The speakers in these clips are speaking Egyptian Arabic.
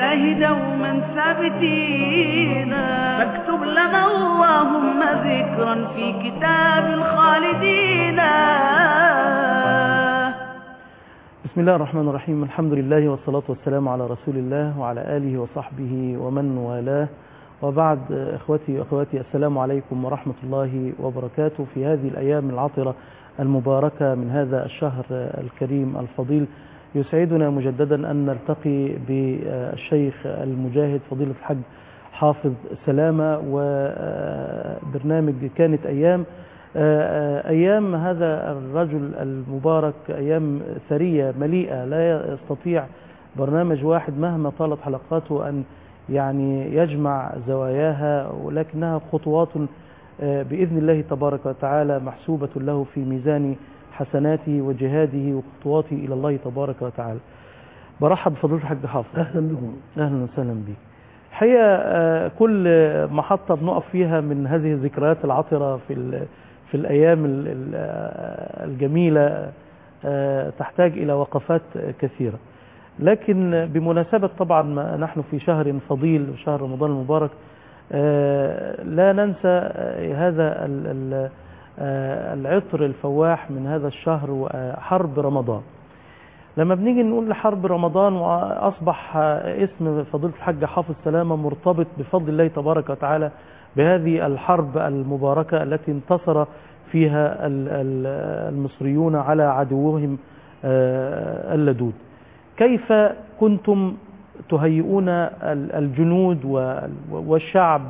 الله دوما ثابتين فاكتب لنا اللهم ذكرا في كتاب الخالدين بسم الله الرحمن الرحيم الحمد لله والصلاة والسلام على رسول الله وعلى آله وصحبه ومن والاه وبعد إخوتي وأخواتي السلام عليكم ورحمة الله وبركاته في هذه الأيام العطرة المباركة من هذا الشهر الكريم الفضيل يسعدنا مجددا أن نلتقي بالشيخ المجاهد فضيلة الحج حافظ سلامة وبرنامج كانت أيام أيام هذا الرجل المبارك أيام ثرية مليئة لا يستطيع برنامج واحد مهما طالت حلقاته أن يعني يجمع زواياها ولكنها خطوات بإذن الله تبارك وتعالى محسوبة له في ميزان حسناته وجهاده وخطواته إلى الله تبارك وتعالى برحب بفضيلة الحاج حافظ أهلا بكم أهلا وسهلا بك الحقيقة كل محطة بنقف فيها من هذه الذكريات العطرة في في الأيام الجميلة تحتاج إلى وقفات كثيرة لكن بمناسبة طبعا ما نحن في شهر فضيل شهر رمضان المبارك لا ننسى هذا العطر الفواح من هذا الشهر وحرب رمضان لما بنيجي نقول لحرب رمضان وأصبح اسم فضيلة الحاج حافظ سلامة مرتبط بفضل الله تبارك وتعالى بهذه الحرب المباركة التي انتصر فيها المصريون على عدوهم اللدود كيف كنتم تهيئون الجنود والشعب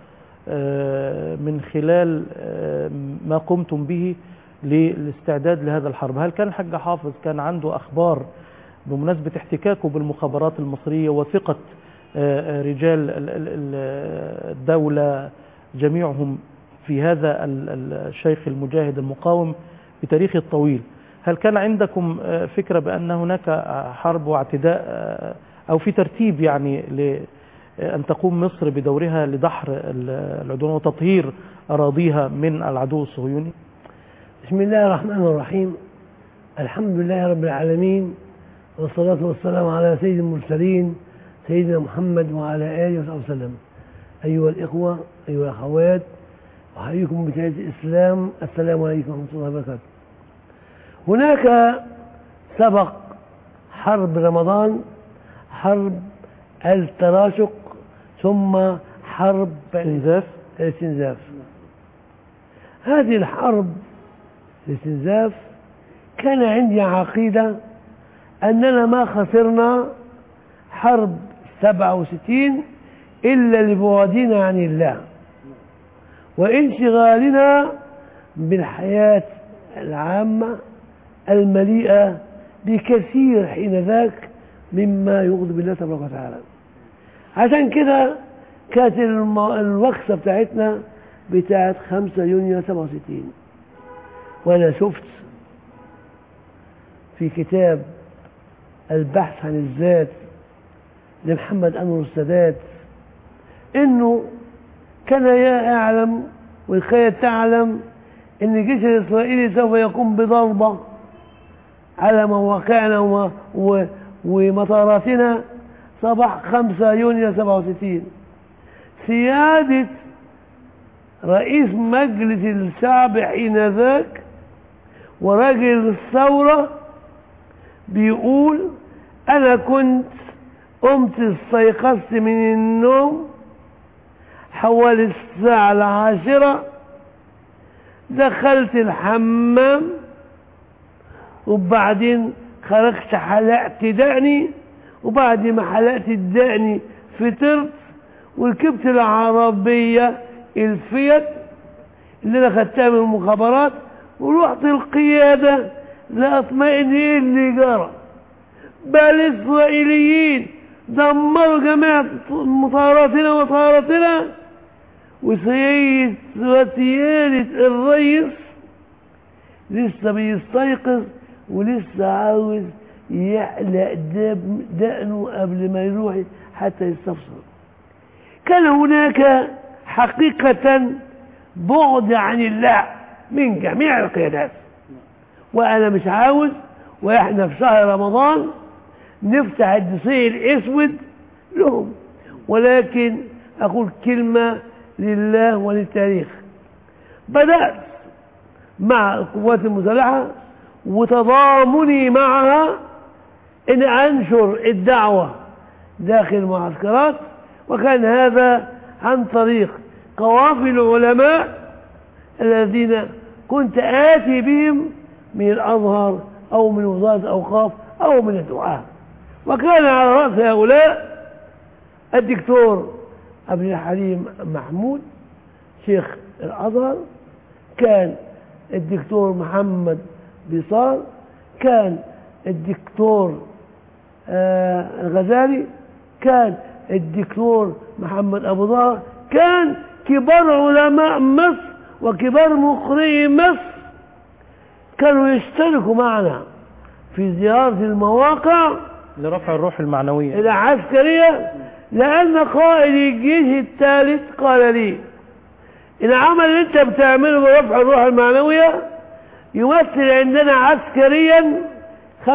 من خلال ما قمتم به للاستعداد لهذا الحرب هل كان الحاج حافظ كان عنده أخبار بمناسبة احتكاكه بالمخابرات المصرية وثقة رجال الدولة جميعهم في هذا الشيخ المجاهد المقاوم بتاريخه الطويل هل كان عندكم فكرة بأن هناك حرب واعتداء أو في ترتيب يعني أن تقوم مصر بدورها لدحر العدوان وتطهير أراضيها من العدو الصهيوني بسم الله الرحمن الرحيم الحمد لله رب العالمين والصلاة والسلام على سيد المرسلين سيدنا محمد وعلى آله وصحبه وسلم أيها الإخوة أيها الأخوات أحييكم بتحية الإسلام السلام عليكم ورحمة الله وبركاته هناك سبق حرب رمضان حرب التراشق ثم حرب استنزاف الاستنزاف هذه الحرب الاستنزاف كان عندي عقيدة أننا ما خسرنا حرب 67 إلا لبعدنا عن الله وانشغالنا بالحياة العامة المليئة بكثير حين ذاك مما يغضب الله تبارك وتعالى عشان كده كانت الوقفة بتاعتنا بتاعت 5 يونيو 67 وانا شفت في كتاب البحث عن الذات لمحمد أنور السادات انه كان يعلم والخير تعلم ان الجيش الاسرائيلي سوف يقوم بضربة على مواقعنا ومطاراتنا صباح 5 يونيو 67 سيادة رئيس مجلس الشعب حين ذاك ورجل الثورة بيقول أنا كنت قمت استيقظت من النوم حوالي الساعة العاشرة دخلت الحمام وبعدين خرجت حلقت دقني وبعد ما حلقت الدقني فطرت وركبت العربية الفيت اللي انا خدتها من المخابرات ورحت القيادة لأطمئن ايه اللي جرى بل الإسرائيليين دمروا جميع مطاراتنا وطاراتنا وسيد وسيادة الرئيس لسه بيستيقظ ولسه عاوز يحلق دب دقنه قبل ما يروح حتى يستفسر كان هناك حقيقة بعد عن الله من جميع القيادات وأنا مش عاوز وإحنا في شهر رمضان نفتح الدسيق الأسود لهم ولكن أقول كلمة لله وللتاريخ بدأت مع القوات المسلحة وتضامني معها ان انشر الدعوة داخل المعسكرات وكان هذا عن طريق قوافل العلماء الذين كنت آتي بهم من الأزهر أو من وزارة الأوقاف أو من الدعاء وكان على رأس هؤلاء الدكتور عبد الحليم محمود شيخ الأزهر كان الدكتور محمد بيصار كان الدكتور آه الغزالي كان الدكتور محمد أبو ظهر كان كبار علماء مصر وكبار مقرئي مصر كانوا يشتركوا معنا في زيارة المواقع لرفع الروح المعنوية العسكرية لأن قائد الجيش الثالث قال لي العمل اللي انت بتعمله برفع الروح المعنوية يمثل عندنا عسكريا 75%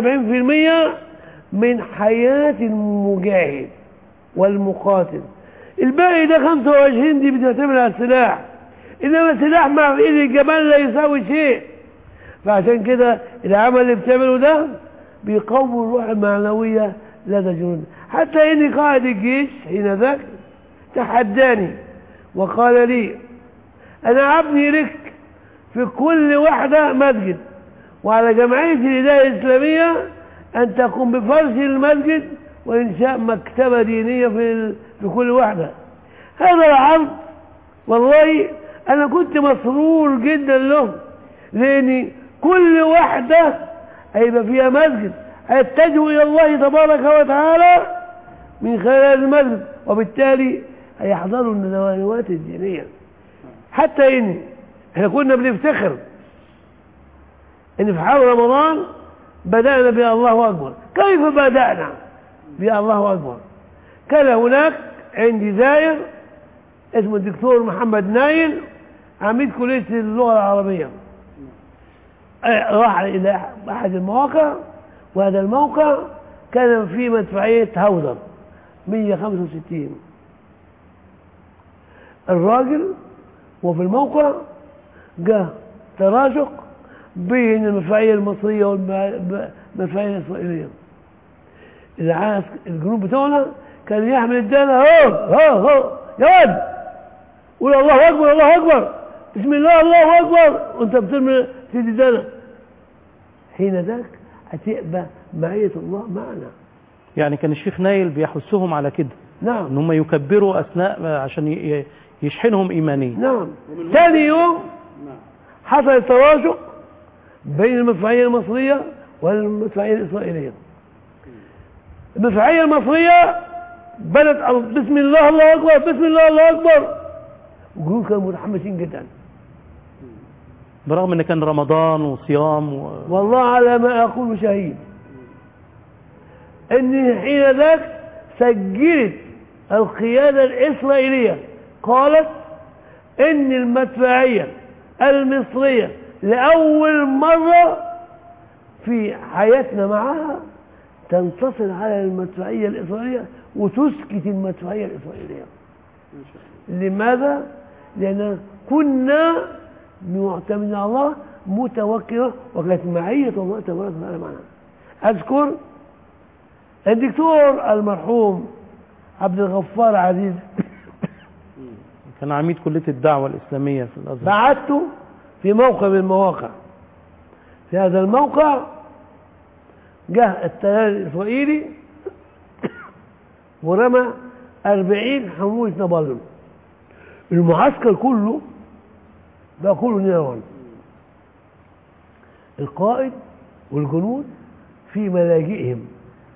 من حياة المجاهد والمقاتل الباقي ده 25 دي بتعتمد على السلاح انما السلاح مع ايد الجبال لا يساوي شيء فعشان كده العمل اللي بتعمله ده بيقوي الروح المعنوية لدى جنود حتى ان قائد الجيش حين ذاك تحداني وقال لي انا ابني لك في كل واحدة مسجد وعلى جمعية الهداية الإسلامية أن تقوم بفرش المسجد وإنشاء مكتبة دينية في, في كل واحدة هذا العرض والله أنا كنت مسرور جدا له لأن كل واحدة هيبقى فيها مسجد هيتجهوا إلى الله تبارك وتعالى من خلال المسجد وبالتالي هيحضروا الندوات الدينية حتى إن احنا كنا بنفتخر ان في حول رمضان بدأنا بيا الله أكبر كيف بدأنا بيا الله أكبر كان هناك عندي زاير اسمه الدكتور محمد نايل عميد كلية اللغة العربية راح إلى أحد المواقع وهذا الموقع كان في مدفعية هاوزر 165 الراجل وفي الموقع جاء تراشق بين المدفعية المصرية والمدفعية الإسرائيلية العسك الجنوب بتوعنا كان يحمل الدانة هو هو هو يا واد قول الله أكبر الله أكبر بسم الله الله أكبر وأنت بترمي سيدي الدانة حين ذاك هتبقى معية الله معنا يعني كان الشيخ نايل بيحثهم على كده نعم ان هم يكبروا اثناء عشان ي- يشحنهم ايمانيا نعم ثاني يوم حصل تراشق بين المدفعية المصرية والمدفعية الإسرائيلية المدفعية المصرية بدت بسم الله الله أكبر بسم الله الله أكبر الجنود كانوا متحمسين جدا برغم ان كان رمضان وصيام و... والله على ما أقول شهيد أن حين ذاك سجلت القيادة الإسرائيلية قالت إن المدفعية المصرية لأول مرة في حياتنا معها تنتصر على المدفعية الإسرائيلية وتسكت المدفعية الإسرائيلية لماذا؟ لأن كنا معتمدين على الله متوكلة وكانت معية الله تبارك وتعالى معنا أذكر الدكتور المرحوم عبد الغفار عزيز كان عميد كلية الدعوة الإسلامية في الأزهر بعثته في موقع من المواقع في هذا الموقع جاء التيار الإسرائيلي ورمى أربعين حمولة نابليون المعسكر كله بقى كله نيران القائد والجنود في ملاجئهم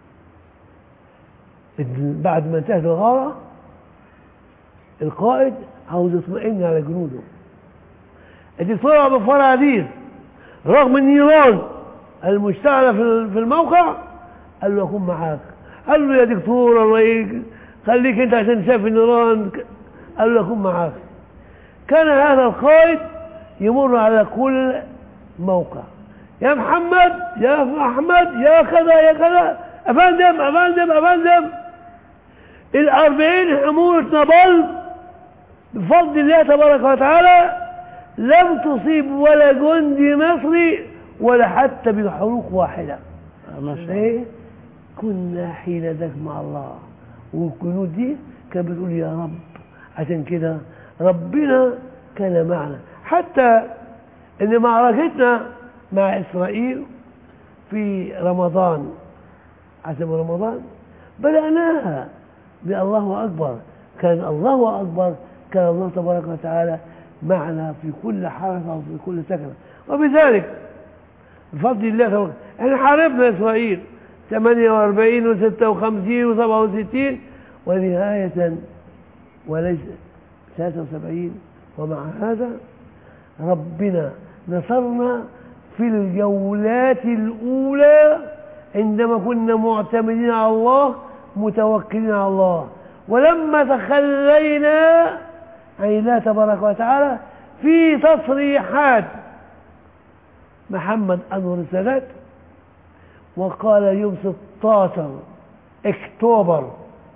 بعد ما انتهت الغارة القائد عاوز يطمئن على جنوده الدكتور عبد الغفار عزيز رغم النيران المشتعلة في في الموقع قال له أكون معاك قال له يا دكتور الله يك- خليك أنت عشان شايف النيران قال له أكون معاك كان هذا القائد يمر على كل موقع يا محمد يا أحمد يا كذا يا كذا أفندم أفندم أفندم الأربعين حمولة نبل بفضل الله تبارك وتعالى لم تصيب ولا جندي مصري ولا حتى بحروق واحدة ما شاء الله ليه؟ كنا حين ذاك مع الله والجنود دي كانت بتقول يا رب عشان كده ربنا كان معنا حتى ان معركتنا مع اسرائيل في رمضان عشان رمضان بدأناها بالله أكبر كان الله أكبر كان الله تبارك وتعالى معنا في كل حركة وفي كل سكنة وبذلك بفضل الله تبارك احنا حاربنا إسرائيل 48 و56 و67 ونهاية وليس 73 ومع هذا ربنا نصرنا في الجولات الأولى عندما كنا معتمدين على الله متوكلين على الله ولما تخلينا عن الله تبارك وتعالى في تصريحات محمد أنور السادات وقال يوم 16 اكتوبر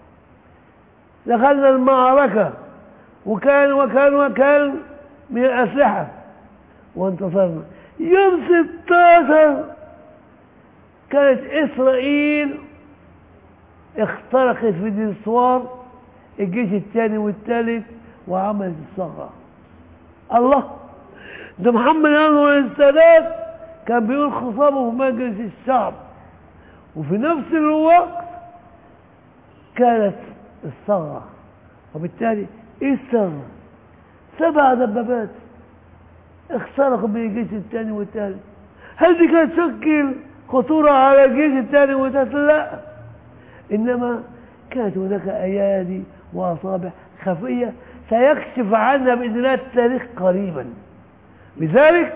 دخلنا المعركة وكان وكان وكان من الأسلحة وانتصرنا يوم 16 كانت إسرائيل اخترقت في ديسوار الجيش الثاني والثالث وعملت الثغرة الله ده محمد أنور السادات كان بيقول خطابه في مجلس الشعب وفي نفس الوقت كانت الثغرة وبالتالي ايه الثغرة سبع دبابات اخترقوا بين الجيش الثاني والثالث هل دي كانت تشكل خطورة على الجيش الثاني والثالث لا إنما كانت هناك أيادي وأصابع خفية سيكشف عنها بإذن الله التاريخ قريبا لذلك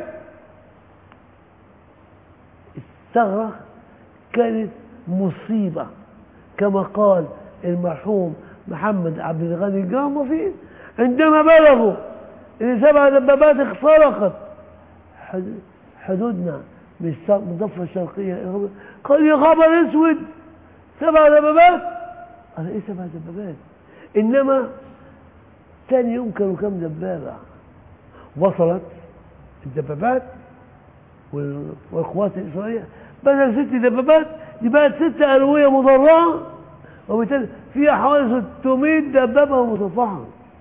الثغرة كانت مصيبة كما قال المرحوم محمد عبد الغني الجامصي عندما بلغوا ان سبع دبابات اخترقت حد- حدودنا من الس- من الضفه الشرقيه إلى الغرب. قال يا خبر اسود سبع دبابات قال ايه سبع دبابات انما ثاني يوم كانوا كم دبابه وصلت الدبابات وال- والقوات الإسرائيلية بدل ست دبابات دي بقت ست ألوية مدرعة وبالتالي فيها حوالي 600 دبابة مصفحة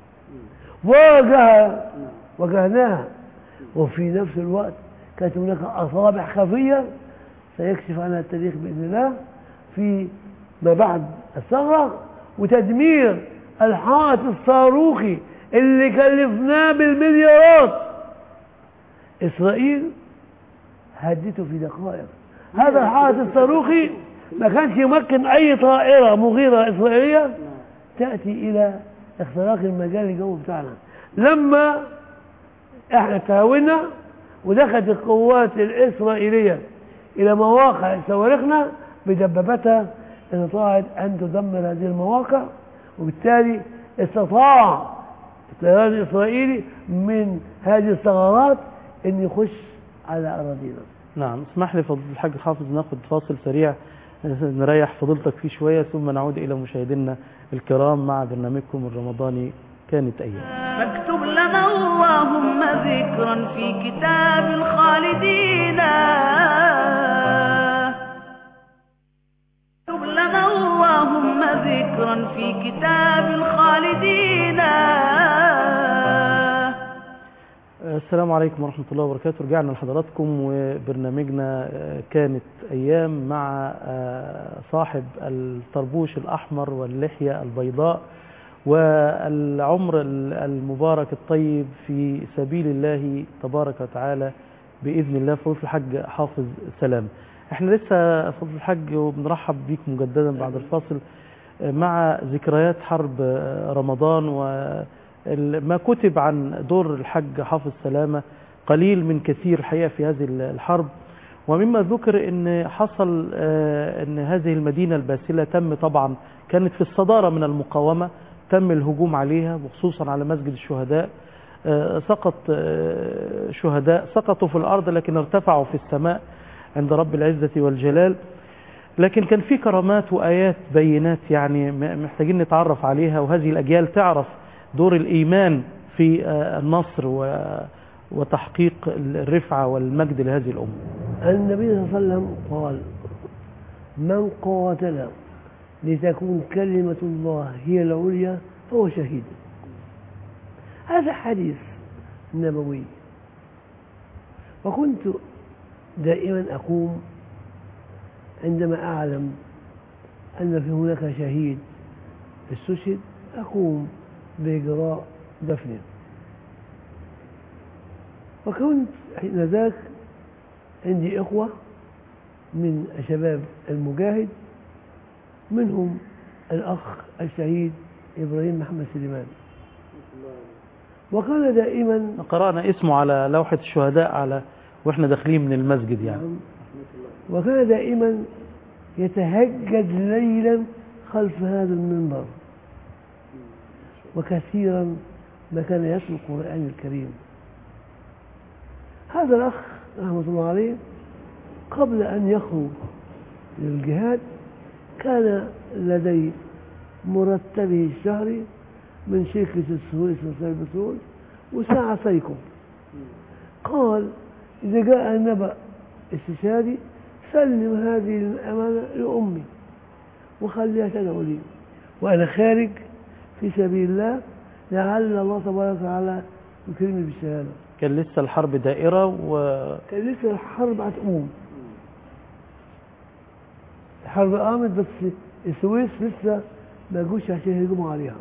واجه واجهناها وفي نفس الوقت كانت هناك أصابع خفية سيكشف عنها التاريخ بإذن الله في ما بعد الثغرة وتدمير الحائط الصاروخي اللي كلفناه بالمليارات إسرائيل هدته في دقائق هذا الحائط الصاروخي ما كانش يمكن أي طائرة مغيرة إسرائيلية تأتي إلى اختراق المجال الجوي بتاعنا لما احنا تهاونا ودخلت القوات الإسرائيلية إلى مواقع صواريخنا بدبابتها استطاعت أن تدمر هذه المواقع وبالتالي استطاع الطيران الإسرائيلي من هذه الثغرات أن يخش على أراضينا نعم اسمح لي فضيلة الحاج حافظ ناخد فاصل سريع نريح فضيلتك فيه شوية ثم نعود إلى مشاهدينا الكرام مع برنامجكم الرمضاني كانت أيام فاكتب لنا اللهم ذكرا في كتاب الخالدين اكتب لنا اللهم ذكرا في كتاب الخالدين السلام عليكم ورحمة الله وبركاته رجعنا لحضراتكم وبرنامجنا آه، كانت أيام مع آه، صاحب الطربوش الأحمر واللحية البيضاء والعمر ال- المبارك الطيب في سبيل الله تبارك وتعالى بإذن الله فضل الحج حافظ سلام احنا لسه فضل الحج وبنرحب بيك مجددا بعد الفاصل آه، مع ذكريات حرب آه، رمضان و ال- ما كتب عن دور الحج حافظ سلامة قليل من كثير الحقيقة في هذه ال- الحرب ومما ذكر ان حصل آه، ان هذه المدينة الباسلة تم طبعا كانت في الصدارة من المقاومة تم الهجوم عليها وخصوصا على مسجد الشهداء آه، سقط آه، شهداء سقطوا في الأرض لكن ارتفعوا في السماء عند رب العزة والجلال لكن كان في كرامات وآيات بينات يعني م- محتاجين نتعرف عليها وهذه الأجيال تعرف دور الإيمان في آه، النصر و- وتحقيق الرفعة والمجد لهذه الأمة النبي صلى الله عليه وسلم قال من قاتل لتكون كلمة الله هي العليا فهو شهيد هذا حديث نبوي وكنت دائما أقوم عندما أعلم أن في هناك شهيد استشهد أقوم بإجراء دفنه وكنت حينذاك عندي إخوة من شباب المجاهد منهم الأخ الشهيد إبراهيم محمد سليمان وكان دائما قرأنا اسمه على لوحة الشهداء على واحنا داخلين من المسجد يعني نعم. وكان دائما يتهجد ليلا خلف هذا المنبر وكثيرا ما كان يتلو القرآن الكريم هذا الأخ رحمة الله عليه قبل أن يخرج للجهاد كان لدي مرتبه الشهري من شركة السويس وسائل البترول وساعة سيكو قال إذا جاء نبأ استشهادي سلم هذه الأمانة لأمي وخليها تدعو لي وأنا خارج في سبيل الله لعل الله تبارك وتعالى يكرمني بالشهادة كان لسه الحرب دائرة و كان لسه الحرب هتقوم الحرب قامت بس السويس لسه ما جوش عشان يهجموا عليها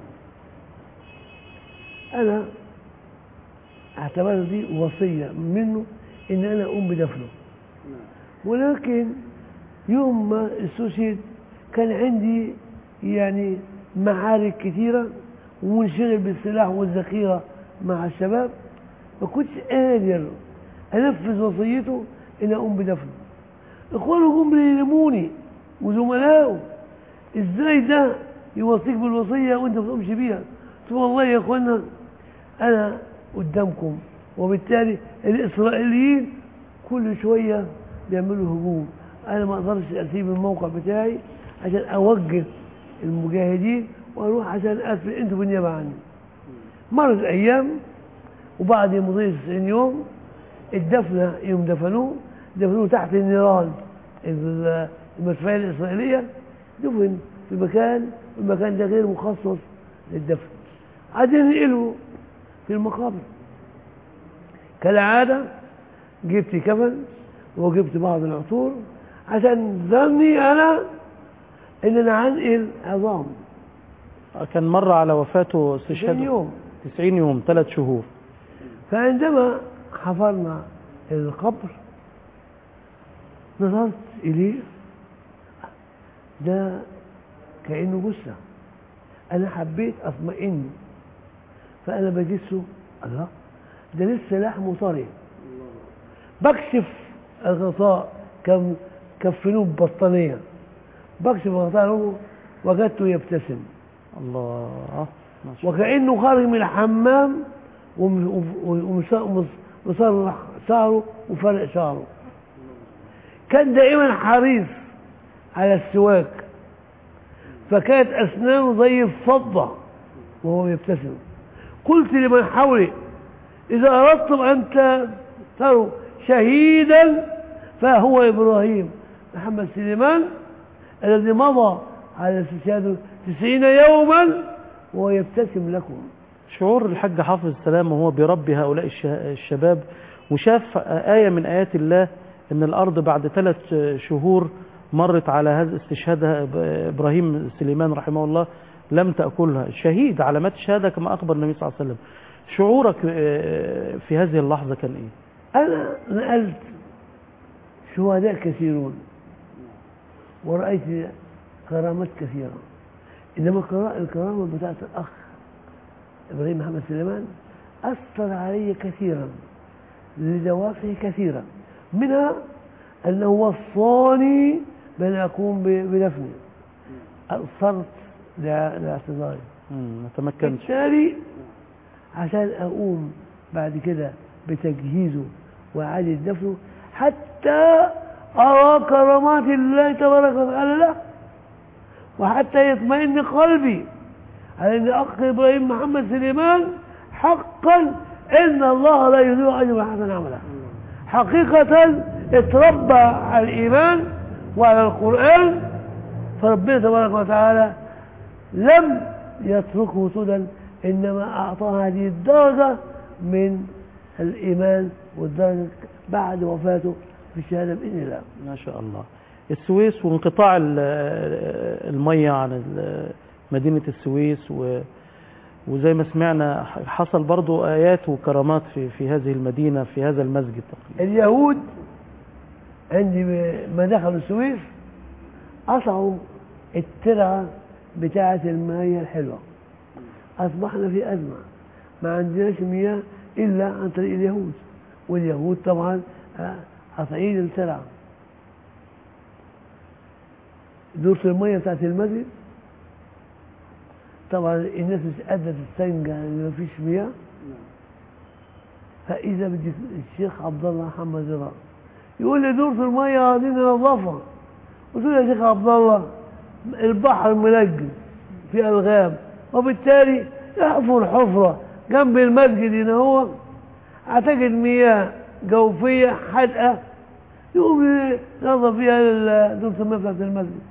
انا اعتبرت دي وصيه منه ان انا اقوم بدفنه ولكن يوم ما استشهد كان عندي يعني معارك كثيره ومنشغل بالسلاح والذخيره مع الشباب ما كنتش قادر انفذ وصيته ان اقوم بدفنه اخوانه جم بيلموني وزملائه ازاي ده يوصيك بالوصيه وانت ما تقومش بيها قلت والله يا اخوانا انا قدامكم وبالتالي الاسرائيليين كل شويه بيعملوا هجوم انا ما اقدرش اسيب الموقع بتاعي عشان اوجه المجاهدين واروح عشان اقفل انتوا بالنيابه عني مرت الايام وبعد مضي 90 يوم الدفنه يوم دفنوه دفنوه تحت النيران ال- المدفعيه الاسرائيليه دفن في مكان المكان ده غير مخصص للدفن عايزين ينقلوا في المقابر كالعاده جبت كفن وجبت بعض العطور عشان ظني انا ان انا هنقل عظام كان مر على وفاته 90 استشهاد يوم 90 يوم ثلاث شهور فعندما حفرنا القبر نظرت إليه ده كأنه جثة أنا حبيت أطمئن فأنا بجسه الله ده لسه لحمه طري بكشف الغطاء كم كفنوه ببطانية بكشف الغطاء له وجدته يبتسم الله ما شاء الله. وكأنه خارج من الحمام وم- وم- ومس- ومسرح شعره وفرق شعره كان دائما حريص على السواك فكانت أسنانه زي الفضة وهو يبتسم قلت لمن حولي إذا أردتم أن ت- تروا شهيدا فهو إبراهيم محمد سليمان الذي مضى على استشهاده تسعين يوما وهو يبتسم لكم شعور الحاج حافظ السلام وهو بيربي هؤلاء الش- الشباب وشاف آية من آيات الله أن الأرض بعد ثلاث شهور مرت على هذا استشهاد إبراهيم سليمان رحمه الله لم تأكلها شهيد علامات الشهادة كما أخبر النبي صلى الله عليه وسلم شعورك آه، في هذه اللحظة كان إيه؟ أنا نقلت شهداء كثيرون ورأيت كرامات كثيرة إنما الكرا- الكرامة بتاعت الأخ إبراهيم محمد سليمان أثر علي كثيرا لدوافع كثيرة منها أنه وصاني بأن أقوم ب- بدفنه أصرت لا- لاعتذاري مم، ما تمكنش بالتالي عشان أقوم بعد كده بتجهيزه وإعادة دفنه حتى أرى كرامات الله تبارك وتعالى لا وحتى يطمئن قلبي على أن أخ إبراهيم محمد سليمان حقا إن الله لا يضيع أجر من حسن عمله حقيقة اتربى على الإيمان وعلى القرآن فربنا تبارك وتعالى لم يتركه سدى إنما أعطاه هذه الدرجة من الإيمان والدرجة بعد وفاته في الشهادة بإذن الله ما شاء الله السويس وانقطاع ال- المية عن ال- مدينة السويس و وزي ما سمعنا حصل برضو آيات وكرامات في في هذه المدينة في هذا المسجد تقريبا اليهود عندي ما دخلوا السويس قطعوا الترعة بتاعة المياه الحلوة أصبحنا في أزمة ما عندناش مياه إلا عن طريق اليهود واليهود طبعا آه، قاطعين الترعة دورة المياه بتاعة المسجد طبعا الناس مش قادرة تستنجى لأن مفيش مياه فإذا بدي الشيخ عبد الله محمد رضا يقول لي دورة المية عايزين ننظفها قلت له يا شيخ عبد الله البحر منجم في ألغام وبالتالي يحفر حفرة جنب المسجد هنا هو أعتقد مياه جوفية حدقة يقوم ينظف فيها ال- دورة المياه بتاعت المسجد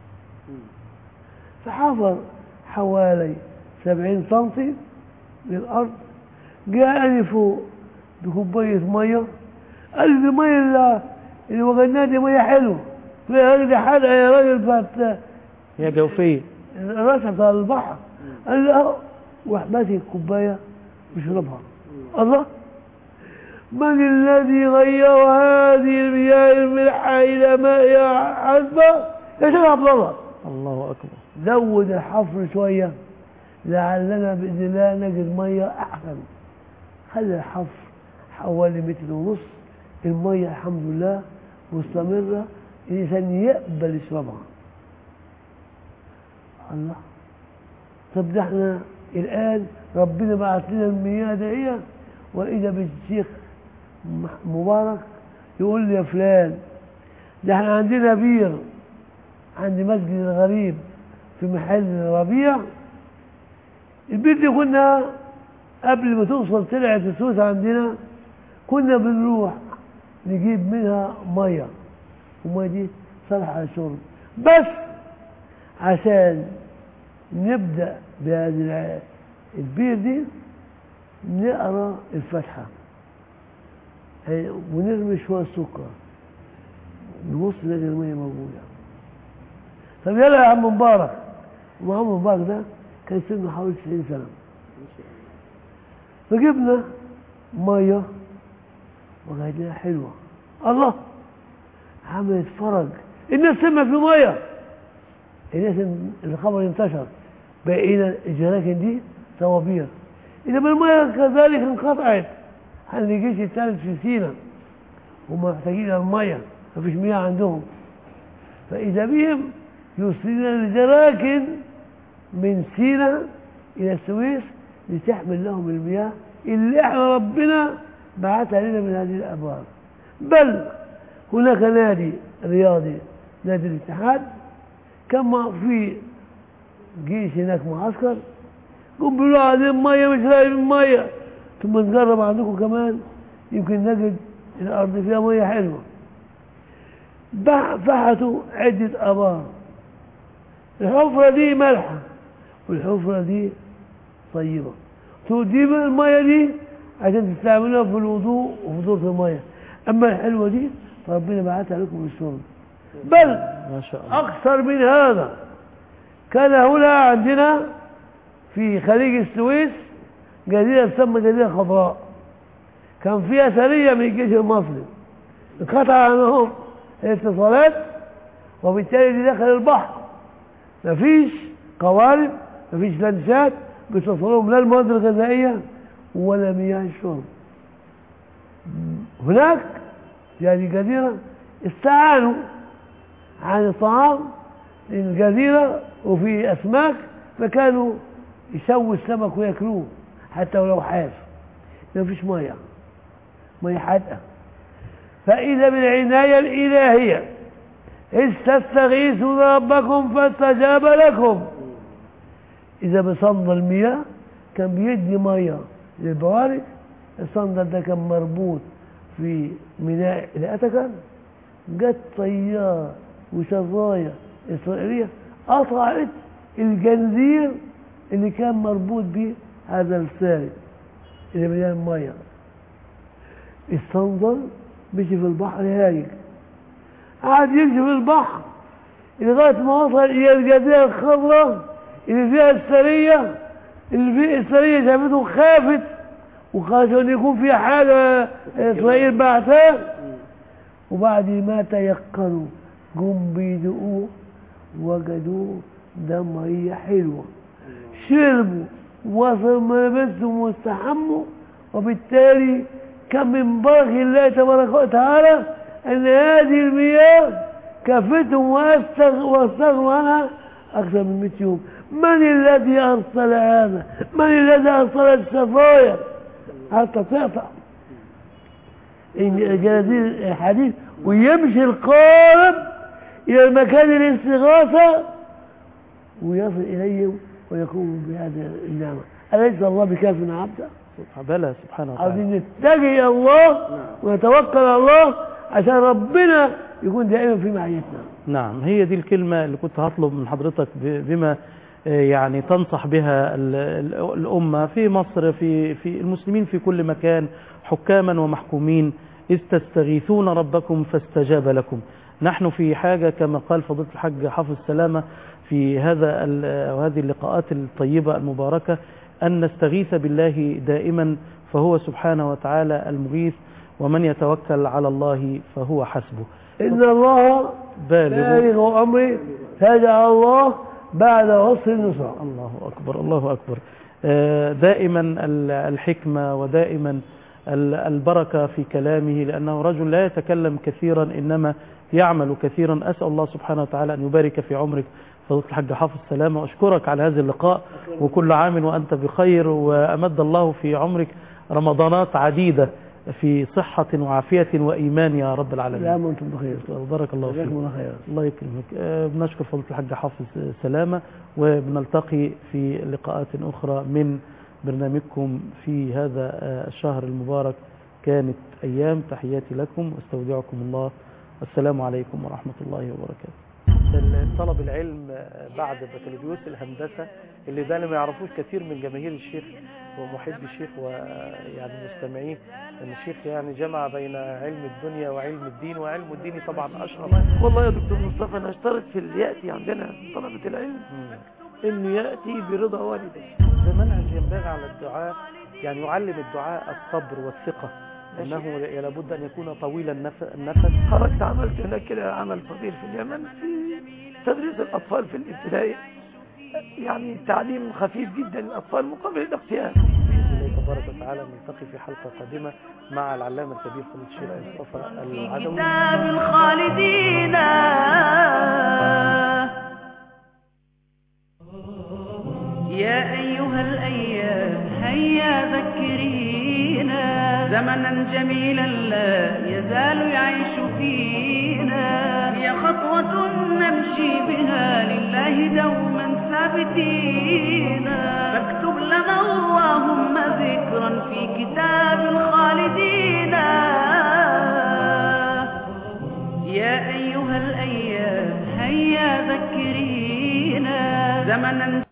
فحفر حوالي سبعين سنتي من الأرض جاءني فوق بكوباية مية قال لي دي مية اللي, اللي وجدناها دي مية حلوة قلت له يا راجل دي حلقة يا راجل بتاعت هي جوفية الراسة بتاع البحر قال لي اهو وراح ماسك الكوباية ويشربها الله من الذي غير هذه المياه الملحة إلى ماء عذبة يا شيخ عبد الله الله أكبر زود الحفر شوية لعلنا بإذن الله نجد مية أحسن خلي الحفر حوالي متر ونص المية الحمد لله مستمرة الإنسان يقبل يشربها الله طب ده احنا الآن ربنا بعت لنا المياه دهية وإذا بالشيخ مح- مبارك يقول لي يا فلان ده احنا عندنا بير عند مسجد الغريب في محل ربيع البير دي كنا قبل ما توصل طلعة السويس عندنا كنا بنروح نجيب منها مية والمية دي صالحة للشرب بس عشان نبدأ بهذه الع- البير دي نقرا الفاتحة يعني ونرمي شوية سكر نبص نلاقي المية موجودة طب يلا يا عم مبارك وعم مبارك ده كان سنه حوالي 90 سنة فجبنا مية وجدناها حلوة الله عملت فرج الناس سمع في مية الناس الخبر انتشر بقينا الجراكن دي طوابير إنما المية كذلك انقطعت عن الجيش الثالث في سينا هم محتاجين المية مفيش مياه عندهم فإذا بهم يرسلون الجراكن من سينا إلى السويس لتحمل لهم المياه اللي احنا ربنا بعتها لنا من هذه الأبواب بل هناك نادي رياضي نادي الاتحاد كان مع- في جيش هناك معسكر قم بيقولوا عايزين ميه مش لاقيين ميه ثم نجرب عندكم كمان يمكن نجد الارض فيها ميه حلوه بح- فحتوا عده ابار الحفره دي مالحه والحفره دي طيبه تجيب الميه دي عشان تستعملوها في الوضوء وفي دورة الميه اما الحلوه دي فربنا بعتها لكم للشرب بل ما شاء الله أكثر من هذا كان هنا عندنا في خليج السويس جزيرة تسمى جزيرة خضراء كان فيها سرية من الجيش المصري انقطع عنهم الاتصالات وبالتالي دي دخل البحر مفيش قوارب مفيش لانشات بتوصلهم لا المواد الغذائية ولا مياه الشرب هناك في هذه الجزيرة استعانوا عن الطعام الجزيرة وفي أسماك فكانوا يسووا السمك وياكلوه حتى ولو حاف ما فيش مية مية حادقة فإذا بالعناية الإلهية إذ تستغيثون ربكم فاستجاب لكم إذا بصند المياه كان بيدي مياه للبوارج الصندل ده كان مربوط في ميناء الأتكن جت طيار وشراية إسرائيلية قطعت الجنزير اللي كان مربوط به هذا الساري اللي مليان ميه الصندل مشي في البحر هايج قعد يمشي في البحر لغاية ما وصل إلى الجزيرة الخضراء اللي فيها السرية اللي فيها السرية شافته خافت وخافوا أن يكون في حاجة إسرائيل بعثاه وبعد ما تيقنوا جم بيدقوه وجدوه ده مية حلوة شربوا وصلوا ملابسهم واستحموا وبالتالي كان من بركة الله تبارك وتعالى أن هذه المياه كفتهم واستغ- واستغنوا عنها أكثر من 100 يوم من الذي أرسل هذا؟ من الذي أرسل السفاير حتى تقطع إن جنازير الحديث ويمشي القارب إلى مكان الاستغاثة ويصل إليهم ويقوم بهذه النعمة أليس الله بكاف عبده؟ بلى سبحانه وتعالى عايزين نتجه إلى الله ونتوكل على الله عشان ربنا يكون دائما في معيتنا نعم هي دي الكلمة اللي كنت هطلب من حضرتك ب- بما آه، يعني تنصح بها ال- ال- الأمة في مصر في في المسلمين في كل مكان حكاما ومحكومين إذ تستغيثون ربكم فاستجاب لكم نحن في حاجة كما قال فضيلة الحاج حافظ سلامة في هذا ال- وهذه اللقاءات الطيبة المباركة أن نستغيث بالله دائما فهو سبحانه وتعالى المغيث ومن يتوكل على الله فهو حسبه إن الله بالغ بالغ أمري فجعل الله بعد عسر نصرا الله أكبر الله أكبر آه، دائما ال- الحكمة ودائما ال- البركة في كلامه لأنه رجل لا يتكلم كثيرا إنما يعمل كثيرا أسأل الله سبحانه وتعالى أن يبارك في عمرك فضيلة الحاج حافظ سلامة وأشكرك على هذا اللقاء وكل عام وأنت بخير وأمد الله في عمرك رمضانات عديدة في صحة وعافية وإيمان يا رب لا العالمين وانتم بخير بارك الله فيك جزاكم الله خيرا الله يكرمك آه، بنشكر فضيلة الحاج حافظ سلامة وبنلتقي في لقاءات أخرى من برنامجكم في هذا آه، الشهر المبارك كانت أيام تحياتي لكم واستودعكم الله والسلام عليكم ورحمة الله وبركاته طلب العلم آه، بعد بكالوريوس الهندسة اللي ده اللي ما يعرفوش كثير من جماهير الشيخ ومحبي الشيخ ويعني مستمعيه ان الشيخ يعني جمع بين علم الدنيا وعلم الدين وعلم الدين طبعا اشرف والله يا دكتور مصطفى نشترط في اللي يأتي عندنا طلبة العلم انه يأتي برضا والده ده منهج ينبغي على الدعاء يعني يعلم الدعاء الصبر والثقة انه لابد ان يكون طويل النف- النفس خرجت عملت هناك كده عمل فضيل في اليمن في تدريس الأطفال في الابتدائي يعني تعليم خفيف جدا للأطفال مقابل الاغتيال باذن الله تبارك وتعالى نلتقي في حلقة قادمة مع العلامة الكبير فضيلة الشيخ مصطفى العدوي كتاب الخالدين يا أيها الأيام هيا ذكرينا زمنا جميلا لا يزال يعيش فينا هي خطوة نمشي بها لله دوما ثابتين فاكتب لنا اللهم ذكرا في كتاب الخالدين يا أيها الأيام هيا ذكرينا زمنا